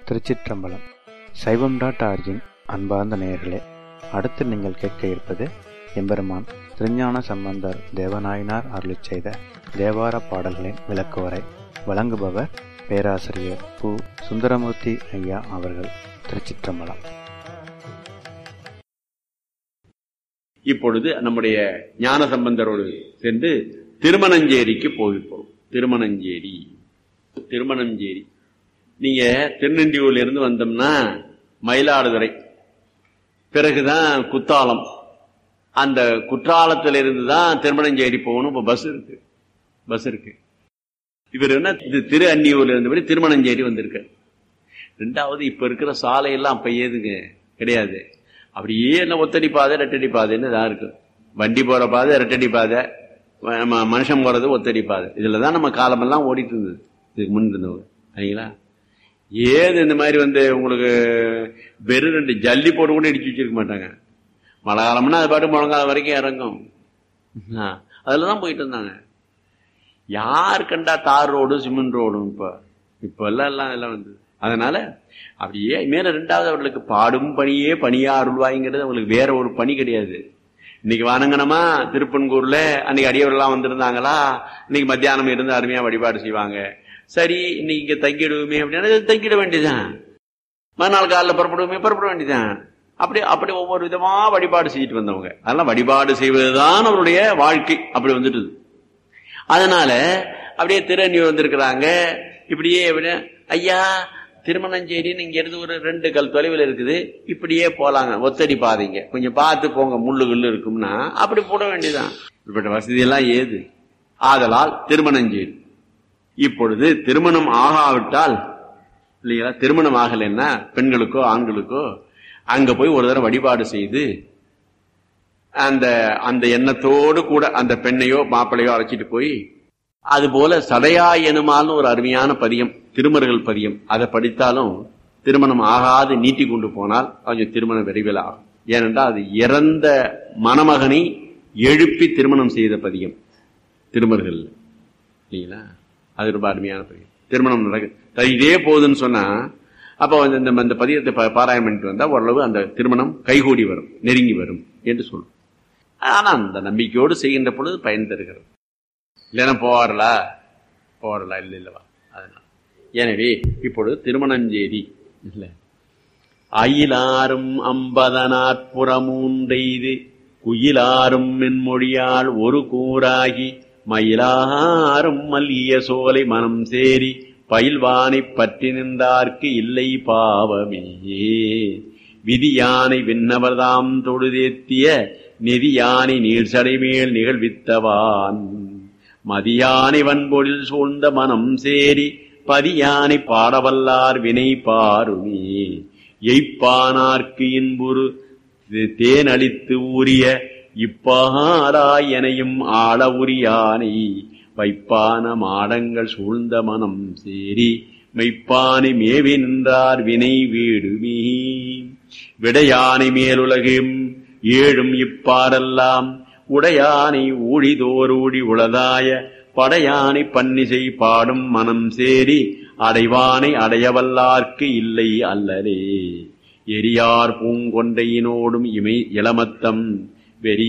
திருச்சிற்றம்பலம் சைவம் dot origin அன்பார்ந்த நேயர்களே அடுத்து நீங்கள் கேட்க இருப்பது எம்பெருமான் திருஞான சம்பந்தர் தேவநாயனார் அருளிச் செய்த தேவார பாடல்களின் விளக்குவரை வழங்குபவர் பேராசிரியர் பு சுந்தரமூர்த்தி ஐயா அவர்கள் திருச்சிற்றம்பலம் இப்பொழுது நம்முடைய ஞான சம்பந்தரோடு சென்று திருமணஞ்சேரிக்கு போகிறோம் திருமணஞ்சேரி திருமணஞ்சேரி நீங்க திருநெண்டியூர்ல இருந்து வந்தோம்னா மயிலாடுதுறை பிறகுதான் குத்தாலம் அந்த குற்றாலத்துல இருந்து தான் திருமணஞ்சேரி போகணும் இப்ப பஸ் இருக்கு பஸ் இருக்கு இவர் என்ன இது திரு அன்னியூர்ல இருந்தபடி திருமணஞ்சேரி வந்திருக்க ரெண்டாவது இப்ப இருக்கிற சாலையெல்லாம் அப்ப ஏதுங்க கிடையாது அப்படியே என்ன ஒத்தடி பாதை ரெட்டடி பாதைன்னு தான் இருக்கு வண்டி போற பாதை ரெட்டடி பாதை நம்ம மனுஷன் போறது ஒத்தடி பாதை இதுல தான் நம்ம காலமெல்லாம் ஓடிட்டு இருந்தது இதுக்கு முன் இருந்தவங்க சரிங்களா ஏது இந்த மாதிரி வந்து உங்களுக்கு வெறும் ரெண்டு ஜல்லி போட்டு கூட இடிச்சு வச்சிருக்க மாட்டாங்க மழை காலம்னா அது பாட்டு முழங்கால வரைக்கும் இறங்கும் அதுல தான் போயிட்டு இருந்தாங்க யார் கண்டா தார் ரோடு சிமெண்ட் ரோடும் இப்ப இப்ப எல்லாம் எல்லாம் எல்லாம் வந்து அதனால அப்படியே மேல ரெண்டாவது அவர்களுக்கு பாடும் பணியே பணியா அருள்வாய்ங்கிறது அவங்களுக்கு வேற ஒரு பணி கிடையாது இன்னைக்கு வானங்கனமா திருப்பன்கூர்ல அன்னைக்கு அடியவர்கள்லாம் வந்திருந்தாங்களா இன்னைக்கு மத்தியானம் இருந்து அருமையா வழிபாடு செய்வாங்க சரி இன்னைக்கு இங்க தங்கிடுவோமே அப்படின்னா தங்கிட வேண்டியதுதான் மறுநாள் காலில் புறப்படுவோமே புறப்பட வேண்டியதுதான் அப்படி அப்படி ஒவ்வொரு விதமா வழிபாடு செஞ்சுட்டு வந்தவங்க அதெல்லாம் வழிபாடு செய்வதுதான் அவருடைய வாழ்க்கை அப்படி வந்துட்டு அதனால அப்படியே திருநீர் வந்திருக்கிறாங்க இப்படியே ஐயா திருமணஞ்சேரின்னு இங்க இருந்து ஒரு ரெண்டு கல் தொலைவில் இருக்குது இப்படியே போலாங்க ஒத்தடி பாதைங்க கொஞ்சம் பார்த்து போங்க முள்ளு கல்லு இருக்கும்னா அப்படி போட வேண்டியதான் இப்படிப்பட்ட வசதி எல்லாம் ஏது ஆதலால் திருமணஞ்சேரி இப்பொழுது திருமணம் ஆகாவிட்டால் இல்லைங்களா திருமணம் ஆகலைன்னா பெண்களுக்கோ ஆண்களுக்கோ அங்க போய் ஒரு தடவை வழிபாடு செய்து அந்த அந்த எண்ணத்தோடு கூட அந்த பெண்ணையோ மாப்பிள்ளையோ அழைச்சிட்டு போய் அது போல சடையா எனுமாலும் ஒரு அருமையான பதியம் திருமர்கள் பதியம் அதை படித்தாலும் திருமணம் ஆகாது நீட்டி கொண்டு போனால் கொஞ்சம் திருமணம் விரைவில் ஆகும் ஏனென்றால் அது இறந்த மணமகனை எழுப்பி திருமணம் செய்த பதியம் திருமர்கள் இல்லைங்களா அது ரொம்ப அருமையான பதியம் திருமணம் நடக்கு இதே போகுதுன்னு சொன்னா அப்போ இந்த இந்த பதியத்தை பாராயணம் பண்ணிட்டு வந்தா ஓரளவு அந்த திருமணம் கைகூடி வரும் நெருங்கி வரும் என்று சொல்லும் ஆனா அந்த நம்பிக்கையோடு செய்கின்ற பொழுது பயன் தருகிறது இல்லைன்னா போவாரலா போவாரலா இல்லை இல்லவா அதனால் எனவே இப்பொழுது திருமணஞ்சேரி இல்ல அயிலாரும் அம்பதனாற்புறமூன்றெய்து குயிலாரும் மென்மொழியால் ஒரு கூறாகி மயிலாரும் மல்லிய சோலை மனம் சேரி பயில்வானை பற்றி நின்றார்க்கு இல்லை பாவமே விதியானை விண்ணவர்தாம் தொழுதேத்திய நெதியானை நீர்சடை மேல் நிகழ்வித்தவான் மதியானை வன்பொழில் சூழ்ந்த மனம் சேரி பதியானை பாடவல்லார் வினை பாருமே எய்ப்பானார்க்கு இன்புறு தேனளித்து ஊறிய இப்பாராயனையும் ஆள உரியானை வைப்பான மாடங்கள் சூழ்ந்த மனம் சேரி மெய்ப்பானை மேவி நின்றார் வினை வீடுமே விடையானை மேலுலகும் ஏழும் இப்பாரெல்லாம் உடையானை ஊழிதோர் ஊழி உளதாய படையானை பன்னிசை பாடும் மனம் சேரி அடைவானை அடையவல்லார்க்கு இல்லை அல்லலே எரியார் பூங்கொண்டையினோடும் இமை இளமத்தம் வெறி